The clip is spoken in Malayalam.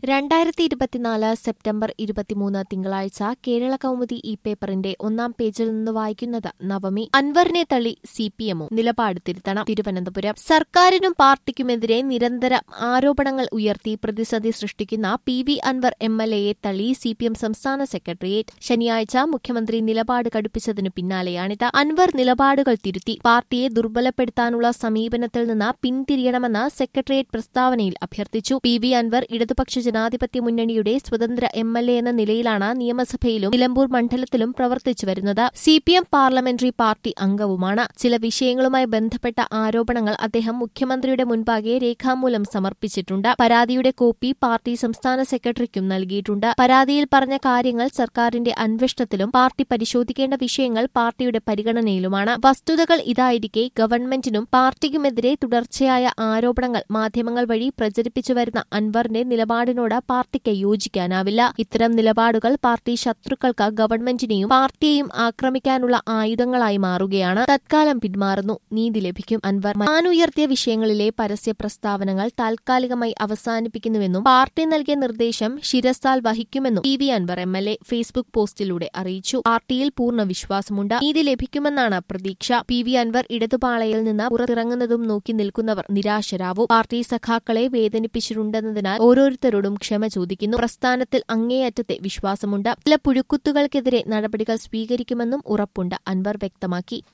രണ്ടായിരത്തി ഇരുപത്തിനാല് സെപ്റ്റംബർ ഇരുപത്തിമൂന്ന് തിങ്കളാഴ്ച കേരള കൗമുദി ഈ പേപ്പറിന്റെ ഒന്നാം പേജിൽ നിന്ന് വായിക്കുന്നത് നവമി അൻവറിനെ തള്ളി സി പി എമ്മും നിലപാട് തിരുത്തണം തിരുവനന്തപുരം സർക്കാരിനും പാർട്ടിക്കുമെതിരെ നിരന്തര ആരോപണങ്ങൾ ഉയർത്തി പ്രതിസന്ധി സൃഷ്ടിക്കുന്ന P V Anvar M L എയെ തള്ളി സി പി എം സംസ്ഥാന സെക്രട്ടേറിയറ്റ് ശനിയാഴ്ച മുഖ്യമന്ത്രി നിലപാട് കടുപ്പിച്ചതിനു പിന്നാലെയാണിത് അൻവർ നിലപാടുകൾ തിരുത്തി പാർട്ടിയെ ദുർബലപ്പെടുത്താനുള്ള സമീപനത്തിൽ നിന്ന് പിന്തിരിയണമെന്ന് സെക്രട്ടേറിയറ്റ് പ്രസ്താവനയിൽ അഭ്യർത്ഥിച്ചു പി വി അൻവർ ഇടതുപക്ഷ ജനാധിപത്യ മുന്നണിയുടെ സ്വതന്ത്ര എം എൽ എ എന്ന നിലയിലാണ് നിയമസഭയിലും നിലമ്പൂർ മണ്ഡലത്തിലും പ്രവർത്തിച്ചു വരുന്നത് C P M parliamentary party അംഗവുമാണ് ചില വിഷയങ്ങളുമായി ബന്ധപ്പെട്ട ആരോപണങ്ങൾ അദ്ദേഹം മുഖ്യമന്ത്രിയുടെ മുൻപാകെ രേഖാമൂലം സമർപ്പിച്ചിട്ടുണ്ട് പരാതിയുടെ കോപ്പി പാർട്ടി സംസ്ഥാന സെക്രട്ടറിക്കും നൽകിയിട്ടുണ്ട് പരാതിയിൽ പറഞ്ഞ കാര്യങ്ങൾ സർക്കാരിന്റെ അന്വേഷണത്തിലും പാർട്ടി പരിശോധിക്കേണ്ട വിഷയങ്ങൾ പാർട്ടിയുടെ പരിഗണനയിലുമാണ് വസ്തുതകൾ ഇതായിരിക്കെ ഗവൺമെന്റിനും പാർട്ടിക്കുമെതിരെ തുടർച്ചയായ ആരോപണങ്ങൾ മാധ്യമങ്ങൾ വഴി പ്രചരിപ്പിച്ചു വരുന്ന അൻവറിന്റെ നിലപാടിനോട് പാർട്ടിക്ക് യോജിക്കാനാവില്ല ഇത്തരം നിലപാടുകൾ പാർട്ടി ശത്രുക്കൾക്ക് ഗവൺമെന്റിനെയും പാർട്ടിയെയും ആക്രമിക്കാനുള്ള ആയുധങ്ങളായി മാറുകയാണ് തത്കാലം പിന്മാറുന്നു നീതി ലഭിക്കും അൻവർ മാനുയർത്തിയ വിഷയങ്ങളിലെ പരസ്യ പ്രസ്താവനകൾ താൽക്കാലികമായി അവസാനിപ്പിക്കുന്നുവെന്നും പാർട്ടി നൽകിയ നിർദ്ദേശം ശിരസാൽ വഹിക്കുമെന്നും P V Anvar M L A Facebook പോസ്റ്റിലൂടെ അറിയിച്ചു പാർട്ടിയിൽ പൂർണ്ണ വിശ്വാസമുണ്ട് നീതി ലഭിക്കുമെന്നാണ് പ്രതീക്ഷ പി വി അൻവർ ഇടതുപാളയിൽ നിന്ന് പുറത്തിറങ്ങുന്നതും നോക്കി നിൽക്കുന്നവർ നിരാശരാവും പാർട്ടി സഖാക്കളെ വേദനിപ്പിച്ചിട്ടുണ്ടെന്നതിനാൽ ഓരോരുത്തരോടും ക്ഷമ ചോദിക്കുന്നു പ്രസ്ഥാനത്തിൽ അങ്ങേയറ്റത്തെ വിശ്വാസമുണ്ട് ചില പുഴുക്കുത്തുകൾക്കെതിരെ നടപടികൾ സ്വീകരിക്കുമെന്നും ഉറപ്പുണ്ട് അൻവർ വ്യക്തമാക്കി